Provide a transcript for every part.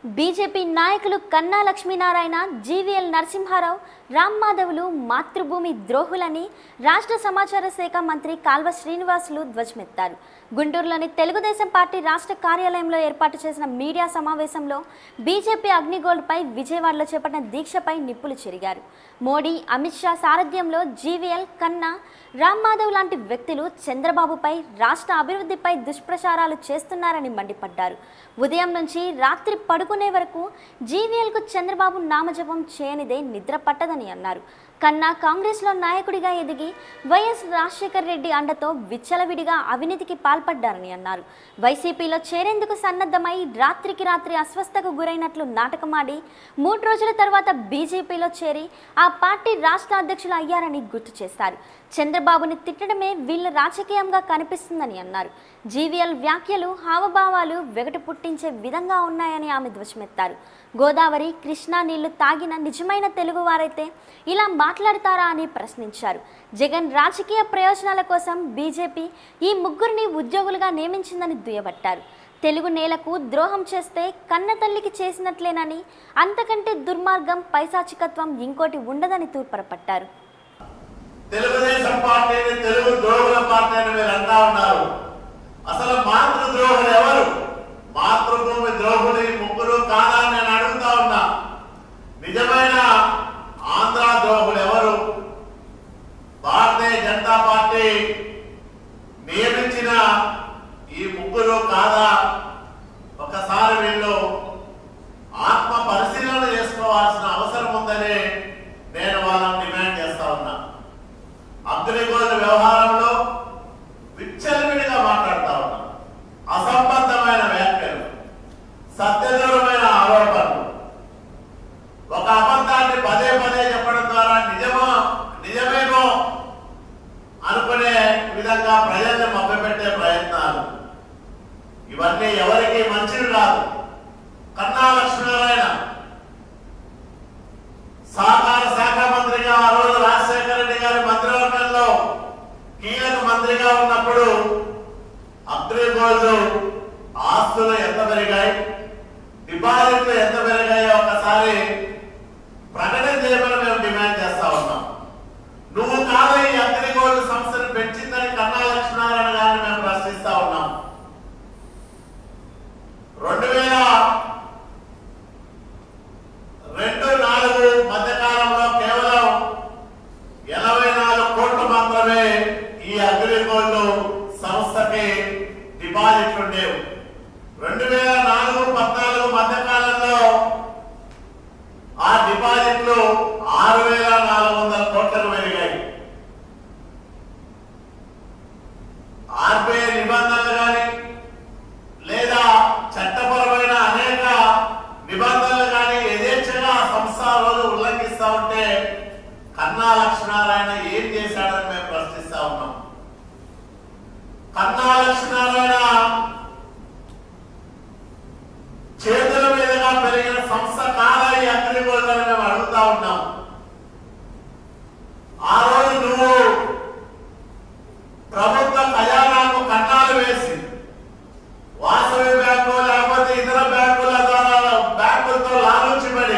BJP నాయకులు కన్నా లక్ష్మీనారాయణ జీవీఎల్ నరసింహారావు రామ్ మాధవులు మాతృభూమి ద్రోహులని రాష్ట్ర సమాచార శాఖ మంత్రి కాల్వ శ్రీనివాసులు ధ్వజమెత్తారు గుంటూరులోని తెలుగుదేశం పార్టీ రాష్ట్ర కార్యాలయంలో ఏర్పాటు చేసిన మీడియా సమావేశంలో బీజేపీ అగ్నిగోల్డ్పై విజయవాడలో చేపట్టిన దీక్షపై నిప్పులు చెరిగారు మోడీ అమిత్ షా సారథ్యంలో జీవీఎల్ కన్నా రామ్ మాధవ్ లాంటి వ్యక్తులు చంద్రబాబుపై రాష్ట్ర అభివృద్ధిపై దుష్ప్రచారాలు చేస్తున్నారని మండిపడ్డారు ఉదయం నుంచి రాత్రి పడుకునే వరకు జీవీఎల్కు చంద్రబాబు నామజపం చేయనిదే నిద్ర పట్టదని అన్నారు కన్నా కాంగ్రెస్లో నాయకుడిగా ఎదిగి వైఎస్ రాజశేఖర్ రెడ్డి అండతో విచ్చలవిడిగా అవినీతికి పాల్పడ్డారని అన్నారు వైసీపీలో చేరేందుకు సన్నద్ధమై రాత్రికి రాత్రి అస్వస్థకు గురైనట్లు నాటకమాడి మూడు రోజుల తర్వాత బీజేపీలో చేరి ఆ పార్టీ రాష్ట్ర అధ్యక్షులు అయ్యారని గుర్తు చేశారు చంద్రబాబుని తిట్టడమే వీళ్ళ రాజకీయంగా కనిపిస్తుందని అన్నారు జీవీఎల్ వ్యాఖ్యలు హావభావాలు వెగటు పుట్టించే విధంగా ఉన్నాయని ఆమె ధ్వజమెత్తారు గోదావరి కృష్ణా నీళ్లు తాగిన నిజమైన తెలుగువారైతే ఇలా మాట్లాడతారా అని ప్రశ్నించారు జగన్ రాజకీయ ప్రయోజనాల కోసం బీజేపీ ఈ ముగ్గురిని ఉద్యోగులుగా నియమించిందని దుయ్యబట్టారు తెలుగు నేలకు ద్రోహం చేస్తే కన్న తల్లికి చేసినట్లేనని అంతకంటే దుర్మార్గం పైశాచికత్వం ఇంకోటి ఉండదని తూర్పరపట్టారు తెలుగుదేశం పార్టీని తెలుగు ద్రోహుల పార్టీ అని మీరు అంటా ఉన్నారు అసలు మాతృ ద్రోహులు ఎవరు మాతృభూమి ద్రోహులు ఈ ముగ్గురు కాదా అని నేను అడుగుతా ఉన్నా నిజమైన ఆంధ్ర ద్రోహులు ఎవరు భారతీయ జనతా పార్టీ నియమించిన ఈ ముగ్గురు కాదా ఒకసారి వీళ్ళు ఆత్మ పరిశీలన చేసుకోవాల్సిన అవసరం ఉందని నేను వాళ్ళని డిమాండ్ చేస్తా ఉన్నా అగ్నిగోళ వ్యవహారంలో విచ్చలవిడిగా మాట్లాడుతా ఉన్నా అసంబద్ధమైన వ్యాఖ్యలు సత్యదూరమైన ఆరోపణలు ఒక అబద్ధాన్ని పదే పదే చెప్పడం ద్వారా నిజమో నిజమేమో అనుకునే విధంగా ప్రజల్ని మభ్యపెట్టే ప్రయత్నాలు ఇవన్నీ ఎవరికి మంచిది కాదు కన్నా లక్ష్మీనారాయణ సహకార శాఖ మంత్రిగా ఆ రోజు రాజశేఖర రెడ్డి గారి మంత్రివర్గంలో కీలక మంత్రిగా ఉన్నప్పుడు అగ్రిగోల్డ్ ఆస్తులు ఎంత పెరిగాయి డిపాజిట్లు ఎంత పెరిగాయో ఒకసారి ప్రకటన చేయమని మేము డిమాండ్ చేస్తా ఉన్నాం నువ్వు కాదు ఈ అగ్రిగోల్డ్ సంస్థను పెంచిందని కన్నా లక్ష్మీనారాయణ గారిని మేము ప్రశ్నిస్తా ఉన్నాం రెండు వేల రెండు నాలుగు మధ్యకాలంలో కేవలం ఎనభై నాలుగు కోట్లు మాత్రమే ఈ అగ్రిగోల్డ్ సంస్థకి డిపాజిట్లు ఉండేవి రెండు వేల నాలుగు పద్నాలుగు మధ్యకాలంలో ఆ డిపాజిట్లు ఆరు వేల నాలుగు వందల కోట్లకు పెరిగాయి ఆర్బీఐ నిబంధనలు కానీ లేదా చట్టపరమైన అనేక నిబంధనలు కానీ యథేచ్ఛగా ఆ సంస్థ ఆ రోజు ఉల్లంఘిస్తా ఉంటే కన్నా లక్ష్మీనారాయణ ఏం చేశాడని మేము ప్రశ్నిస్తా ఉన్నాం కన్నా లక్ష్మీనారాయణ చేతుల మీదుగా పెరిగిన సంస్థ కాదా ఈ అగ్రిగోల్డ్ అని మేము అడుగుతా ఉన్నాం ఆ రోజు నువ్వు ప్రభుత్వ ఖజానాకు కన్నాలు వేసి వాసవి బ్యాంకు లేకపోతే ఇతర బ్యాంకుల ద్వారా బ్యాంకులతో లాలూచిబడి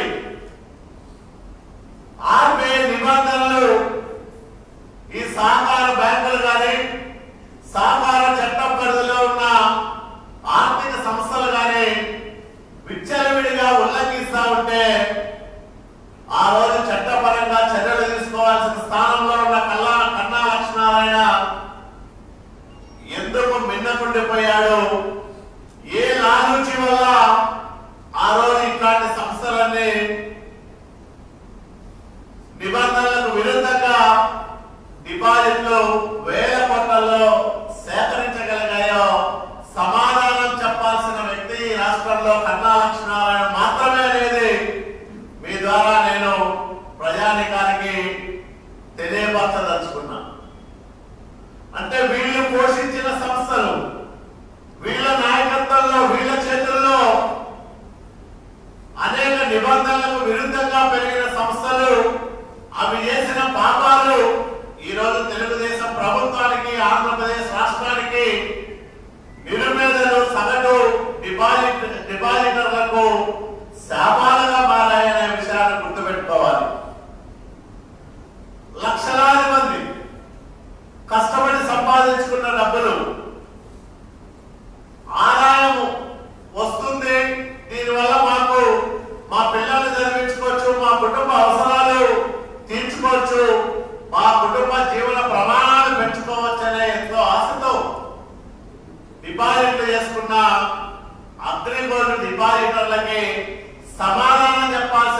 ఆర్బీఐ నిబంధనలు ఈ సహకార బ్యాంకులు కానీ సహకార చట్టం పరిధిలో ఉన్న ఆర్థిక సంస్థలు కానీ విచ్చలవిడిగా ఉల్లంఘిస్తా ఉంటే ఆ రోజు చట్టపరంగా చర్యలు తీసుకోవాల్సిన స్థానంలో ఉన్న కల్లా కన్నా లక్ష్మీనారాయణ ఎందుకు మిన్నకుండిపోయాడు ఏ లాలూచి వల్ల ఆ రోజు ఇట్లాంటి సంస్థలన్నీ నిబంధనలకు విరుద్ధంగా డిపాజిట్లు వేల కోట్లలో సేకరించగలిగాయో సమాధానం చెప్పాల్సిన వ్యక్తి ఈ రాష్ట్రంలో కన్నా లక్ష్మీనారాయణ మాత్రమే అనేది మీ ద్వారా నేను ప్రజానికానికి తెలియపరచదలుచుకున్నా అంటే వీళ్ళు పోషించిన సంస్థలు వీళ్ళ నాయకత్వంలో వీళ్ళ చేతుల్లో అనేక నిబంధనలకు విరుద్ధంగా పెరిగిన సంస్థలు అవి చేసిన పాపాలు ఈ రోజు తెలుగుదేశం ప్రభుత్వానికి ఆంధ్రప్రదేశ్ రాష్ట్రానికి నిరుపేదలు సగటు డిపాజిట్ డిపాజిటర్లకు సంపాదించుకున్న డబ్బులు ఆదాయం వస్తుంది దీనివల్ల మాకు మా పిల్లల్ని చదివించుకోవచ్చు మా కుటుంబ అవసరాలు తీర్చుకోవచ్చు మా కుటుంబ జీవన ప్రమాణాలు పెంచుకోవచ్చు అనే ఎంతో ఆశతో డిపాజిట్లు చేసుకున్న అగ్రిగోల్డ్ డిపాజిటర్లకి సమాధానం చెప్పాల్సిన